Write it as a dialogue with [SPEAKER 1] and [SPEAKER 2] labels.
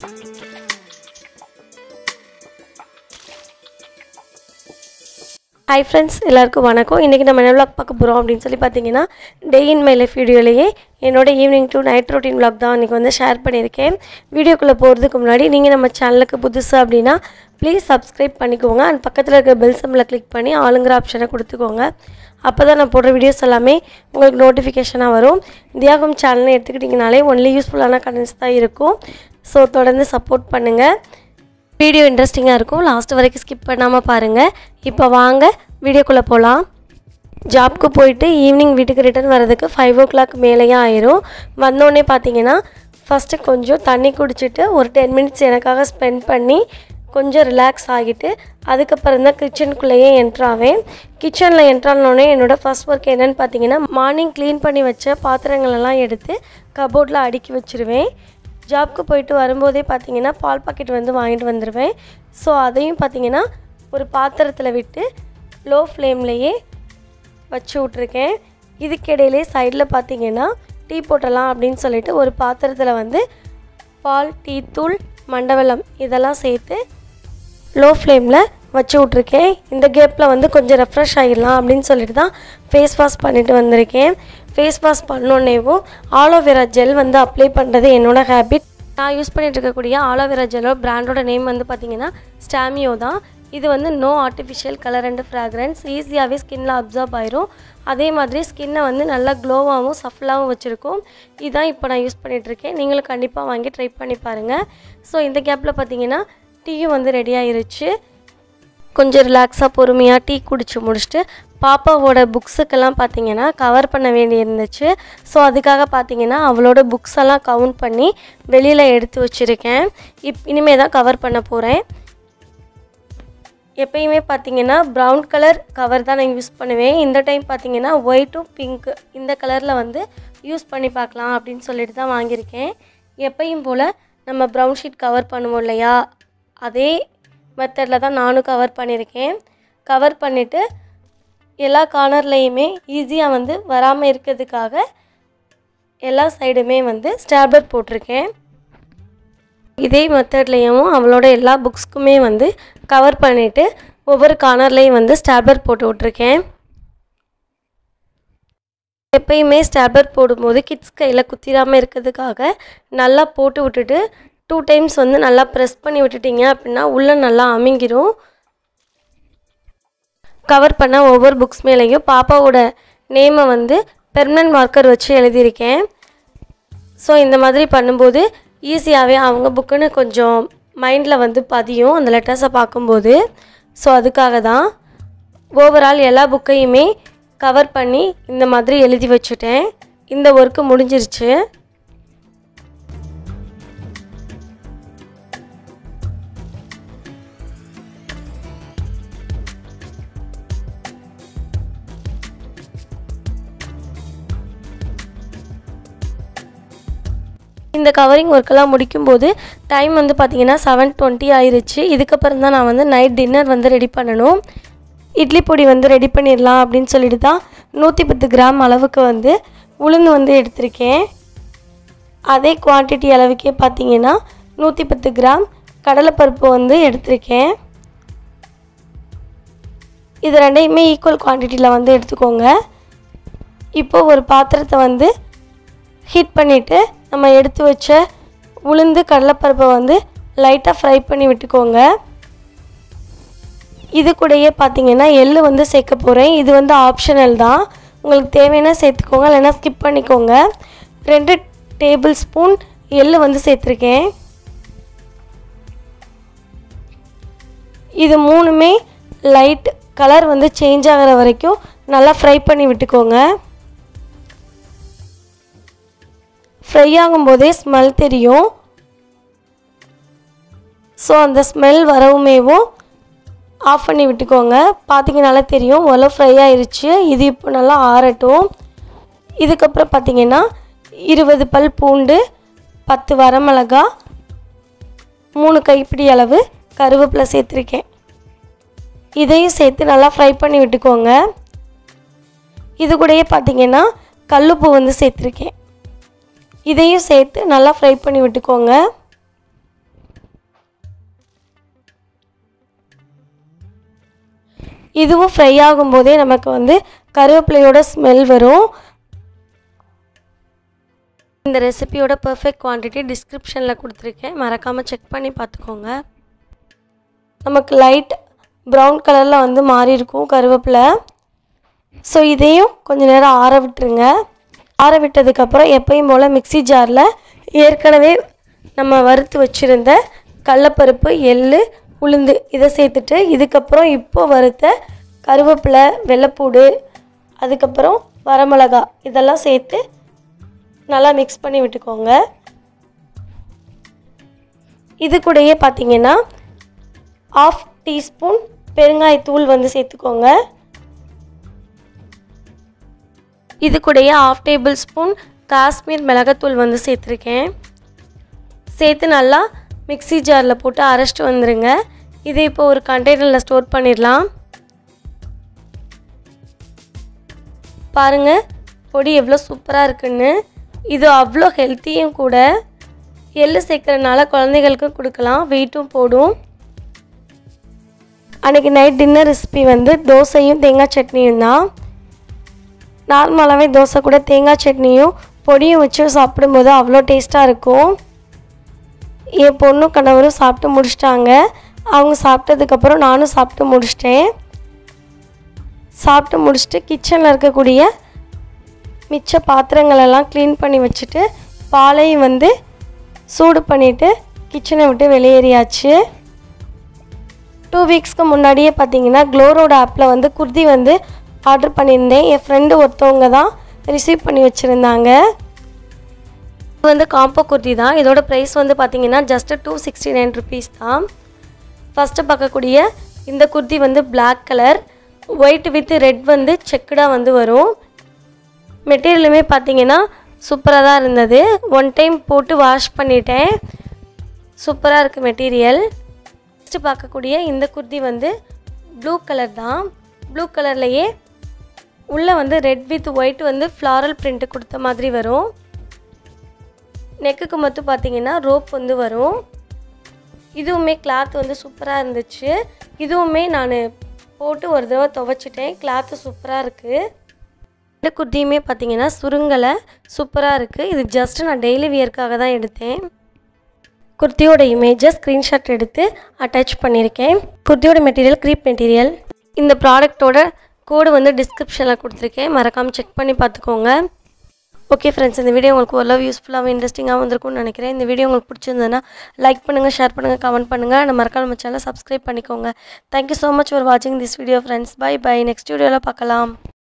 [SPEAKER 1] hi friends எல்லாருக்கும் வணக்கம் இன்றைக்கி நம்ம என்ன vlog பார்க்க போகிறோம் அப்படின்னு சொல்லி பார்த்தீங்கன்னா டே இன் மை லைஃப் வீடியோலேயே என்னோட evening to night routine vlog தான் இன்றைக்கி வந்து ஷேர் பண்ணியிருக்கேன் வீடியோக்குள்ளே போகிறதுக்கு முன்னாடி நீங்கள் நம்ம சேனலுக்கு புதுசு அப்படின்னா ப்ளீஸ் சப்ஸ்கிரைப் பண்ணிக்கோங்க அண்ட் பக்கத்தில் இருக்க பெல் சிம்பில் கிளிக் பண்ணி ஆளுங்கிற ஆப்ஷனை கொடுத்துக்கோங்க அப்போ தான் நான் போடுற வீடியோஸ் எல்லாமே உங்களுக்கு நோட்டிஃபிகேஷனாக வரும் தியாகம் சேனல்னு எடுத்துக்கிட்டிங்கனாலே ஒன்லி யூஸ்ஃபுல்லான கண்டென்ட்ஸ் தான் இருக்கும் ஸோ தொடர்ந்து சப்போர்ட் பண்ணுங்கள் வீடியோ இன்ட்ரெஸ்டிங்காக இருக்கும் லாஸ்ட் வரைக்கும் ஸ்கிப் பண்ணாமல் பாருங்கள் இப்போ வாங்க வீடியோக்குள்ளே போகலாம் ஜாப்க்கு போயிட்டு ஈவினிங் வீட்டுக்கு ரிட்டர்ன் வர்றதுக்கு ஃபைவ் ஓ கிளாக் மேலேயே ஆயிரும் வந்தோடனே பார்த்தீங்கன்னா ஃபஸ்ட்டு கொஞ்சம் தண்ணி குடிச்சிட்டு ஒரு டென் மினிட்ஸ் எனக்காக ஸ்பெண்ட் பண்ணி கொஞ்சம் ரிலாக்ஸ் ஆகிட்டு அதுக்கப்புறம் தான் கிச்சனுக்குள்ளேயே என்ட்ராவேன் கிச்சனில் என்ட்ரானோடனே என்னோடய ஃபர்ஸ்ட் ஒர்க் என்னென்னு பார்த்தீங்கன்னா மார்னிங் க்ளீன் பண்ணி வச்ச பாத்திரங்களெல்லாம் எடுத்து கபோர்டில் அடுக்கி வச்சுருவேன் ஜாப்க்கு போயிட்டு வரும்போதே பார்த்தீங்கன்னா பால் பாக்கெட் வந்து வாங்கிட்டு வந்துடுவேன் ஸோ அதையும் பார்த்தீங்கன்னா ஒரு பாத்திரத்தில் விட்டு லோ ஃப்ளேம்லேயே வச்சு விட்ருக்கேன் இதுக்கிடையிலே சைடில் பார்த்தீங்கன்னா டீ போட்டலாம் அப்படின்னு சொல்லிட்டு ஒரு பாத்திரத்தில் வந்து பால் டீ தூள் மண்டவெல்லம் இதெல்லாம் சேர்த்து லோ ஃப்ளேமில் வச்சு விட்ருக்கேன் இந்த கேப்பில் வந்து கொஞ்சம் ரெஃப்ரெஷ் ஆகிடலாம் அப்படின்னு சொல்லிட்டு தான் ஃபேஸ் வாஷ் பண்ணிட்டு வந்திருக்கேன் ஃபேஸ் வாஷ் பண்ணோன்னேவும் ஆலோவேரா ஜெல் வந்து அப்ளை பண்ணுறது என்னோடய ஹேபிட் நான் யூஸ் பண்ணிட்டு இருக்கக்கூடிய ஆலோவேரா ஜெல்லோட பிராண்டோட நேம் வந்து பார்த்திங்கன்னா ஸ்டாமியோ தான் இது வந்து no artificial colour and fragrance ஈஸியாகவே ஸ்கின்ல அப்சர்வ் ஆயிரும் அதே மாதிரி ஸ்கின்னை வந்து நல்லா க்ளோவாகவும் சஃப்லாகவும் வச்சுருக்கும் இதான் இப்போ நான் யூஸ் பண்ணிகிட்ருக்கேன் நீங்களும் கண்டிப்பாக வாங்கி ட்ரை பண்ணி பாருங்கள் ஸோ இந்த கேப்பில் பார்த்தீங்கன்னா டீயும் வந்து ரெடி ஆயிருச்சு கொஞ்சம் ரிலாக்ஸாக பொறுமையாக டீ குடிச்சு முடிச்சுட்டு பாப்பாவோட புக்ஸுக்கெல்லாம் பார்த்தீங்கன்னா கவர் பண்ண வேண்டி இருந்துச்சு ஸோ அதுக்காக பார்த்தீங்கன்னா அவளோட புக்ஸ் எல்லாம் கவுண்ட் பண்ணி வெளியில் எடுத்து வச்சுருக்கேன் இப் இனிமேல் தான் கவர் பண்ண போகிறேன் எப்பயுமே பார்த்தீங்கன்னா ப்ரௌன் கலர் கவர் தான் நான் யூஸ் பண்ணுவேன் இந்த டைம் பார்த்தீங்கன்னா ஒயிட்டும் பிங்க்கு இந்த கலரில் வந்து யூஸ் பண்ணி பார்க்கலாம் அப்படின்னு சொல்லிட்டு தான் வாங்கியிருக்கேன் எப்பயும் போல் நம்ம ப்ரௌன் ஷீட் கவர் பண்ணுவோம் இல்லையா அதே மெத்தடில் தான் நானும் கவர் பண்ணியிருக்கேன் கவர் பண்ணிவிட்டு எல்லா கார்னர்லேயுமே ஈஸியாக வந்து வராமல் இருக்கிறதுக்காக எல்லா சைடுமே வந்து ஸ்டாப்லர் போட்டிருக்கேன் இதே மெத்தட்லேயும் அவளோட எல்லா புக்ஸ்க்குமே வந்து கவர் பண்ணிவிட்டு ஒவ்வொரு கார்னர்லேயும் வந்து ஸ்டாப்லர் போட்டு விட்ருக்கேன் எப்பயுமே ஸ்டாப்லர் போடும்போது கிட்ஸ் கையில் குத்திராமல் இருக்கிறதுக்காக நல்லா போட்டு விட்டுட்டு டூ டைம்ஸ் வந்து நல்லா ப்ரெஸ் பண்ணி விட்டுட்டீங்க அப்படின்னா உள்ளே நல்லா அமுங்கிரும் கவர் பண்ண ஒவ்வொரு புக்ஸ் மேலேயும் பாப்பாவோட நேமை வந்து பெர்மனன்ட் மார்க்கர் வச்சு எழுதியிருக்கேன் ஸோ இந்த மாதிரி பண்ணும்போது ஈஸியாகவே அவங்க புக்குன்னு கொஞ்சம் மைண்டில் வந்து பதியும் அந்த லெட்டர்ஸை பார்க்கும்போது ஸோ அதுக்காக தான் ஓவரால் எல்லா புக்கையுமே கவர் பண்ணி இந்த மாதிரி எழுதி வச்சுட்டேன் இந்த ஒர்க்கு முடிஞ்சிருச்சு இந்த கவரிங் ஒர்க்கெல்லாம் முடிக்கும்போது டைம் வந்து பார்த்திங்கன்னா செவன் டுவெண்ட்டி ஆயிருச்சு இதுக்கப்புறம் தான் நான் வந்து நைட் டின்னர் வந்து ரெடி பண்ணணும் இட்லி பொடி வந்து ரெடி பண்ணிடலாம் அப்படின்னு சொல்லிட்டு தான் நூற்றி பத்து கிராம் அளவுக்கு வந்து உளுந்து வந்து எடுத்திருக்கேன் அதே குவான்டிட்டி அளவுக்கே பார்த்தீங்கன்னா நூற்றி பத்து கிராம் கடலைப்பருப்பு வந்து எடுத்திருக்கேன் இது ரெண்டையுமே ஈக்குவல் குவான்டிட்டியில் வந்து எடுத்துக்கோங்க இப்போது ஒரு பாத்திரத்தை வந்து ஹீட் பண்ணிவிட்டு நம்ம எடுத்து வச்ச உளுந்து கடலைப்பருப்பை வந்து லைட்டாக ஃப்ரை பண்ணி விட்டுக்கோங்க இது கூடயே பார்த்தீங்கன்னா எள்ளு வந்து சேர்க்க போகிறேன் இது வந்து ஆப்ஷனல் தான் உங்களுக்கு தேவைன்னா சேர்த்துக்கோங்க இல்லைன்னா ஸ்கிப் பண்ணிக்கோங்க ரெண்டு டேபிள் ஸ்பூன் எள்ளு வந்து சேர்த்துருக்கேன் இது மூணுமே லைட் கலர் வந்து சேஞ்ச் ஆகிற வரைக்கும் நல்லா ஃப்ரை பண்ணி விட்டுக்கோங்க ஃப்ரை ஆகும்போதே ஸ்மெல் தெரியும் ஸோ அந்த ஸ்மெல் வரவுமேவும் ஆஃப் பண்ணி விட்டுக்கோங்க பார்த்தீங்கனாலே தெரியும் ஒலை ஃப்ரை ஆயிருச்சு இது இப்போ நல்லா ஆறட்டும் இதுக்கப்புறம் பார்த்தீங்கன்னா இருபது பல் பூண்டு பத்து வரமிளகா மூணு கைப்பிடி அளவு கருவேப்பிலை சேர்த்துருக்கேன் இதையும் சேர்த்து நல்லா ஃப்ரை பண்ணி விட்டுக்கோங்க இது கூடயே பார்த்தீங்கன்னா கல்லுப்பு வந்து சேர்த்துருக்கேன் இதையும் சேர்த்து நல்லா ஃப்ரை பண்ணி விட்டுக்கோங்க இதுவும் ஃப்ரை ஆகும்போதே நமக்கு வந்து கருவேப்பிலையோட ஸ்மெல் வரும் இந்த ரெசிபியோட பர்ஃபெக்ட் குவான்டிட்டி டிஸ்கிரிப்ஷனில் கொடுத்துருக்கேன் மறக்காமல் செக் பண்ணி பார்த்துக்கோங்க நமக்கு லைட் ப்ரௌன் கலரில் வந்து மாறி இருக்கும் கருவேப்பிலை ஸோ இதையும் கொஞ்ச நேரம் ஆற விட்டுருங்க ஆற விட்டதுக்கப்புறம் எப்பயும் போல் மிக்ஸி ஜாரில் ஏற்கனவே நம்ம வறுத்து வச்சுருந்த கடலப்பருப்பு எள்ளு உளுந்து இதை சேர்த்துட்டு இதுக்கப்புறம் இப்போ வறுத்த கருவேப்பிலை வெள்ளைப்பூடு அதுக்கப்புறம் வரமிளகா இதெல்லாம் சேர்த்து நல்லா மிக்ஸ் பண்ணி விட்டுக்கோங்க இது கூடயே பார்த்தீங்கன்னா ஆஃப் டீஸ்பூன் பெருங்காயத்தூள் வந்து சேர்த்துக்கோங்க இது கூடயே ஆஃப் டேபிள் ஸ்பூன் காஷ்மீர் மிளகாத்தூள் வந்து சேர்த்துருக்கேன் சேர்த்து நல்லா மிக்ஸி ஜாரில் போட்டு அரைச்சிட்டு வந்துடுங்க இதை இப்போ ஒரு கண்டெய்னரில் ஸ்டோர் பண்ணிடலாம் பாருங்கள் பொடி எவ்வளோ சூப்பராக இருக்குன்னு இது அவ்வளோ ஹெல்த்தியும் கூட எள்ளு சேர்க்குறனால குழந்தைகளுக்கும் கொடுக்கலாம் வெயிட்டும் போடும் அன்றைக்கி நைட் டின்னர் ரெசிபி வந்து தோசையும் தேங்காய் சட்னியும் தான் நார்மலாகவே தோசை கூட தேங்காய் சட்னியும் பொடியும் வச்சு சாப்பிடும்போது அவ்வளோ டேஸ்ட்டாக இருக்கும் என் பொண்ணும் கணவரும் சாப்பிட்டு முடிச்சிட்டாங்க அவங்க சாப்பிட்டதுக்கப்புறம் நானும் சாப்பிட்டு முடிச்சிட்டேன் சாப்பிட்டு முடிச்சுட்டு கிச்சனில் இருக்கக்கூடிய மிச்ச பாத்திரங்களெல்லாம் க்ளீன் பண்ணி வச்சுட்டு பாலையும் வந்து சூடு பண்ணிவிட்டு கிச்சனை விட்டு வெளியேறியாச்சு டூ வீக்ஸ்க்கு முன்னாடியே பார்த்தீங்கன்னா க்ளோரோட ஆப்பில் வந்து குர்தி வந்து ஆர்டர் பண்ணியிருந்தேன் என் ஃப்ரெண்டு ஒருத்தவங்க தான் ரிசீவ் பண்ணி வச்சுருந்தாங்க இது வந்து காம்போ குர்தி தான் இதோட ப்ரைஸ் வந்து பார்த்தீங்கன்னா just two sixty nine rupees தான் ஃபஸ்ட்டு பார்க்கக்கூடிய இந்த குர்தி வந்து Black colour white with red வந்து செக்குடாக வந்து வரும் மெட்டீரியலுமே பார்த்தீங்கன்னா சூப்பராக தான் இருந்தது ஒன் டைம் போட்டு வாஷ் பண்ணிட்டேன் சூப்பராக இருக்குது மெட்டீரியல் நெக்ஸ்ட்டு பார்க்கக்கூடிய இந்த குர்தி வந்து ப்ளூ கலர் தான் ப்ளூ கலர்லேயே உள்ளே வந்து ரெட் வித் ஒயிட் வந்து ஃப்ளாரல் பிரிண்ட் கொடுத்த மாதிரி வரும் நெக்குக்கு மட்டும் பார்த்தீங்கன்னா ரோப் வந்து வரும் இதுவுமே கிளாத் வந்து சூப்பராக இருந்துச்சு இதுவுமே நான் போட்டு ஒரு தடவை துவைச்சிட்டேன் கிளாத்து சூப்பராக இருக்குது இந்த குர்த்தியுமே பார்த்தீங்கன்னா சுருங்கலை சூப்பராக இருக்குது இது ஜஸ்ட் நான் டெய்லி வியர்க்காக தான் எடுத்தேன் குர்த்தியோட இமேஜை ஸ்க்ரீன்ஷாட் எடுத்து அட்டாச் பண்ணியிருக்கேன் குர்த்தியோட மெட்டீரியல் க்ரீப் மெட்டீரியல் இந்த ப்ராடக்ட்டோட கோடு வந்து டிஸ்கிரிப்ஷனில் கொடுத்துருக்கேன் மறக்காமல் செக் பண்ணி பார்த்துக்கோங்க ஓகே ஃப்ரெண்ட்ஸ் இந்த வீடியோ உங்களுக்கு ஓரளவு யூஸ்ஃபுல்லாகவும் இன்ட்ரெஸ்டிங்காகவும் வந்திருக்கும்னு நினைக்கிறேன் இந்த வீடியோ உங்களுக்கு பிடிச்சிருந்ததுன்னா லைக் பண்ணுங்கள் ஷேர் பண்ணுங்கள் கமெண்ட் பண்ணுங்கள் நம்ம மறக்காம நம்ம சேனலை சப்ஸ்கிரைப் பண்ணிக்கோங்க தேங்க்யூ ஸோ மச் ஃபார் வாட்சிங் this video friends bye bye next வீடியோவில் பார்க்கலாம்